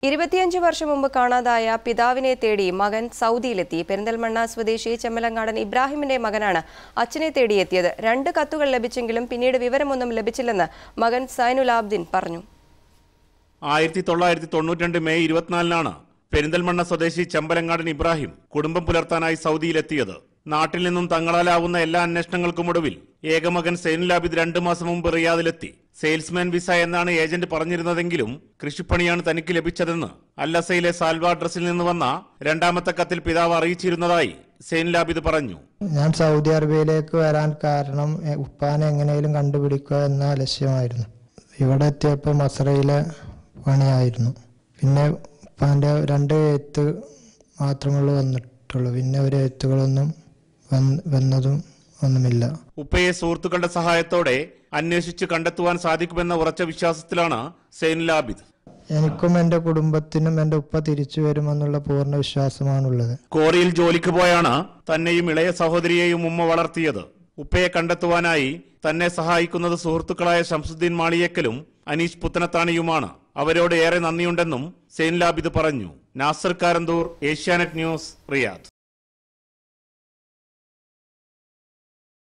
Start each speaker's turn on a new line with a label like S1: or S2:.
S1: ഇരുപത്തിയഞ്ച് വർഷം മുമ്പ് കാണാതായ പിതാവിനെ തേടി മകൻ സൗദിയിലെത്തി പെരിന്തൽമണ്ണ സ്വദേശി ചെമ്മലങ്ങാടൻ ഇബ്രാഹിമിന്റെ മകനാണ് അച്ഛനെ തേടിയെത്തിയത് രണ്ട് കത്തുകൾ ലഭിച്ചെങ്കിലും പിന്നീട് വിവരമൊന്നും ലഭിച്ചില്ലെന്ന് മകൻ സൈനുലാബ്ദീൻ പറഞ്ഞു
S2: ആയിരത്തി തൊള്ളായിരത്തി തൊണ്ണൂറ്റിരണ്ട് മെയ് ഇരുപത്തിനാലിനാണ് പെരിന്തൽമണ്ണ സ്വദേശി ചെമ്പലങ്ങാടൻ ഇബ്രാഹിം കുടുംബം പുലർത്താനായി സൗദിയിലെത്തിയത് നാട്ടിൽ നിന്നും തങ്ങളാലാവുന്ന എല്ലാ അന്വേഷണങ്ങൾക്കും ഒടുവിൽ ഏകമകൻ സൈനുലാബിദ് രണ്ടു മാസം മുമ്പ് റിയാദിലെത്തി സെയിൽസ്മാൻ വിസ എന്നാണ് ഏജന്റ് പറഞ്ഞിരുന്നതെങ്കിലും കൃഷിപ്പണിയാണ് തനിക്ക് ലഭിച്ചതെന്ന് അല്ലസയിലെ സാൽവ അഡ്രസ്സിൽ നിന്ന് വന്ന രണ്ടാമത്തെ കത്തിൽ പിതാവ് അറിയിച്ചിരുന്നതായി സൈനുലാബിദ് പറഞ്ഞു
S3: ഞാൻ സൗദി അറേബ്യയിലേക്ക് വരാൻ കാരണം എ, ഉപ്പാനെ എങ്ങനെയും കണ്ടുപിടിക്കുക എന്ന ലക്ഷ്യമായിരുന്നു ഇവിടെ എത്തിയപ്പോൾ മസറയിലെ പണിയായിരുന്നു പിന്നെ ഉപ്പാൻ്റെ രണ്ട് എഴുത്ത് മാത്രമുള്ളൂ വന്നിട്ടുള്ളൂ പിന്നെ ഒരു എഴുത്തുകളൊന്നും വന്ന് വന്നതും ഒന്നുമില്ല
S2: ഉപ്പയെ സുഹൃത്തുക്കളുടെ സഹായത്തോടെ അന്വേഷിച്ച് കണ്ടെത്തുവാൻ സാധിക്കുമെന്ന ഉറച്ച വിശ്വാസത്തിലാണ് സൈനുലാബിദ്
S3: എനിക്കും എൻ്റെ കുടുംബത്തിനും എൻ്റെ ഉപ്പ തിരിച്ചു വരുമെന്നുള്ള പൂർണ്ണ വിശ്വാസമാണുള്ളത്
S2: കോറിയിൽ ജോലിക്ക് പോയാണ് തന്നെയും ഇളയ സഹോദരിയെയും ഉമ്മ വളർത്തിയത് ഉപ്പയെ കണ്ടെത്തുവാനായി തന്നെ സഹായിക്കുന്നത് സുഹൃത്തുക്കളായ ഷംസുദ്ദീൻ മാളിയേക്കലും അനീഷ് പുത്തനത്താണിയുമാണ് അവരോട് ഏറെ നന്ദിയുണ്ടെന്നും സെയിൻ ലാബിദ് പറഞ്ഞു നാസർ കാരന്തൂർ ഏഷ്യാനെറ്റ് ന്യൂസ് റിയാദ്